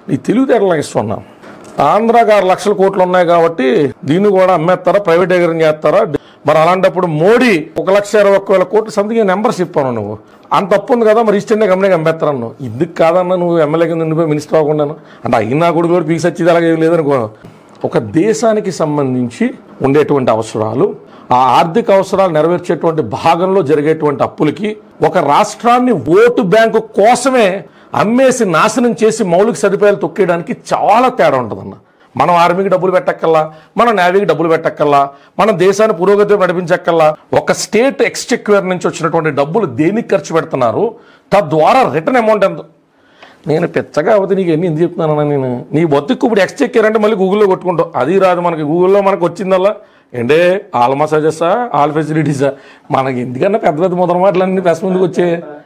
నీ తెలివితేటలు నాకు ఇస్తున్నా ఆంధ్రాకి ఆరు లక్షల కోట్లు ఉన్నాయి కాబట్టి దీన్ని కూడా అమ్మేస్తారా ప్రైవేటీకరణ చేస్తారా మరి అలాంటప్పుడు మోడీ ఒక లక్ష ఇరవై ఒక్క వేల కోట్లు సంథింగ్ నెంబర్స్ చెప్పాను నువ్వు అంత తప్పు ఉంది కదా మరి ఈస్ట్ ఇండియా కంపెనీకి అమ్మేస్తాను నువ్వు ఇందుకు కాదన్నా నువ్వు ఎమ్మెల్యే కింద ఉండిపోయి మినిస్టర్ అవ్వకుండాను అంటే అయినా కూడా కూడా పీక్స్ వచ్చేది అలాగే లేదనుకో ఒక దేశానికి సంబంధించి ఉండేటువంటి అవసరాలు ఆ ఆర్థిక అవసరాలు నెరవేర్చేటువంటి భాగంలో జరిగేటువంటి అప్పులకి ఒక రాష్ట్రాన్ని ఓటు బ్యాంకు కోసమే అమ్మేసి నాశనం చేసి మౌలిక సదుపాయాలు తొక్కేయడానికి చాలా తేడా ఉంటుందన్న మనం ఆర్మీకి డబ్బులు పెట్టక్కల్లా మన నేవీకి డబ్బులు పెట్టక్కల్లా మన దేశాన్ని పురోగతి నడిపించక్కల్లా ఒక స్టేట్ ఎక్స్చెక్యూర్ నుంచి వచ్చినటువంటి డబ్బులు దేనికి ఖర్చు పెడుతున్నారు తద్వారా రిటర్న్ అమౌంట్ ఎంత నేను పెచ్చగా అవుతుంది నీకు ఎన్ని ఎందుకు చెప్తున్నానన్నా నేను నీ బతుకు ఇప్పుడు ఎక్స్చెక్యూర్ అంటే మళ్ళీ గూగుల్లో కొట్టుకుంటావు అది రాదు మనకి గూగుల్లో మనకు వచ్చిందల్లా ఏంటే ఆల్ మసాజెసా ఆల్ ఫెసిలిటీసా మనకి ఎందుకన్నా పెద్ద పెద్ద మొదల మాటలన్నీ ప్రెస్ ముందుకు వచ్చే